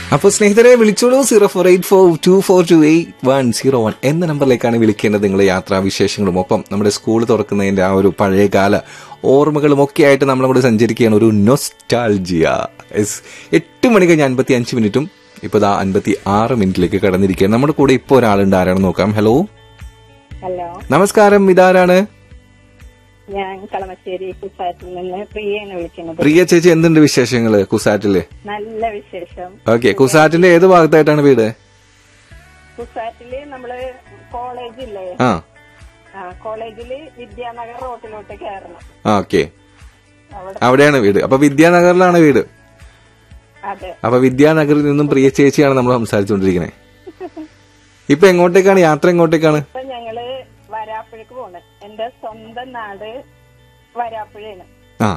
അപ്പോൾ സ്നേഹിതരെ വിളിച്ചോളൂ zero four eight four two four two eight one zero one എന്ന നമ്പറിലേക്കാണ് വിളിക്കേണ്ടത് നിങ്ങളുടെ യാത്രാവിശേഷങ്ങളും ഒപ്പം നമ്മുടെ സ്കൂൾ തുറക്കുന്നതിന്റെ ആ ഒരു പഴയകാല ഓർമ്മകളും ഒക്കെ ആയിട്ട് നമ്മളവിടെ സഞ്ചരിക്കുകയാണ് ഒരു നൊസ്റ്റാൾജിയ Yes. എട്ട് മണി കഴിഞ്ഞ് അൻപത്തി അഞ്ച് മിനിറ്റും ഇപ്പൊ ദാ അൻപത്തി ആറ് മിനിറ്റിലേക്ക് കടന്നിരിക്കുകയാണ് നമ്മുടെ കൂടെ ഇപ്പോൾ ഒരാളുണ്ട് ആരാണെന്ന് നോക്കാം ഹലോ ഹലോ നമസ്കാരം ഇതാരാണ് ഞാൻ കളമശ്ശേരി കുസാറ്റിൽ നിന്ന് പ്രിയയാണ് വിളിക്കുന്നത് പ്രിയ ചേച്ചി എന്തുണ്ട് വിശേഷങ്ങള് കുസാറ്റില് നല്ല വിശേഷം ഓക്കെ കുസാറ്റിന്റെ ഏത് ഭാഗത്തായിട്ടാണ് വീട് കുസാറ്റില് നമ്മള് കോളേജില്ലേ ആ ആ കോളേജില് വിദ്യാനഗർ റോഡിലോട്ട് കയറണം ആ ഓക്കെ അവിടെ അവിടെയാണ് വീട് അപ്പൊ വിദ്യാനഗറിലാണ് വീട് അതെ അപ്പൊ വിദ്യാനഗറിൽ നിന്നും പ്രിയ ചേച്ചിയാണ് നമ്മൾ സംസാരിച്ചുകൊണ്ടിരിക്കുന്നത് ഇപ്പൊ എങ്ങോട്ടേക്കാണ് യാത്ര എങ്ങോട്ടേക്കാണ് ഇപ്പൊ ഞങ്ങള് വരാപ്പുഴക്ക് പോണ് എന്റെ സ്വന്തം നാട് വരാപ്പുഴയാണ്